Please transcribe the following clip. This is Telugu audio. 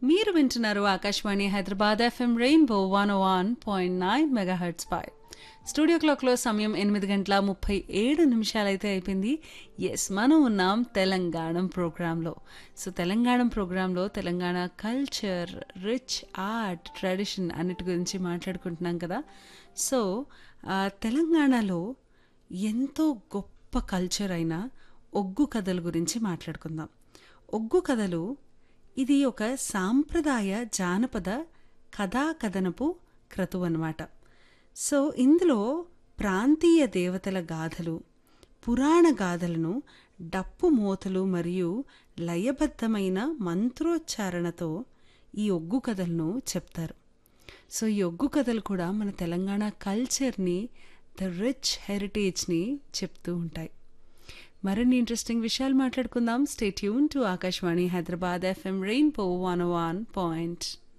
మీరు వింటున్నారు Akashvani Hyderabad FM rainbow one one point nine megahertz పై స్టూడియో క్లాక్లో సమయం ఎనిమిది గంటల ముప్పై ఏడు నిమిషాలైతే అయిపోయింది ఎస్ మనం ఉన్నాం తెలంగాణ ప్రోగ్రాంలో సో తెలంగాణ ప్రోగ్రాంలో Telangana culture rich art tradition అన్నిటి గురించి మాట్లాడుకుంటున్నాం కదా సో ఆ, తెలంగాణలో ఎంతో గొప్ప కల్చర్ అయిన ఒగ్గు కథల గురించి మాట్లాడుకుందాం ఒగ్గు కథలు ఇది ఒక సాంప్రదాయ జానపద కథా కథనపు క్రతువు అన్నమాట సో ఇందులో ప్రాంతీయ దేవతల గాథలు పురాణ గాథలను డప్పు మూతలు మరియు లయబద్ధమైన మంత్రోచ్చారణతో ఈ ఒగ్గు కథలను చెప్తారు సో ఈ ఒగ్గు కథలు కూడా మన తెలంగాణ కల్చర్ని ద రిచ్ హెరిటేజ్ని చెప్తూ ఉంటాయి మరిన్ని ఇంట్రెస్టింగ్ విషయాలు మాట్లాడుకుందాం stay tuned to Akashvani Hyderabad FM rainbow one one point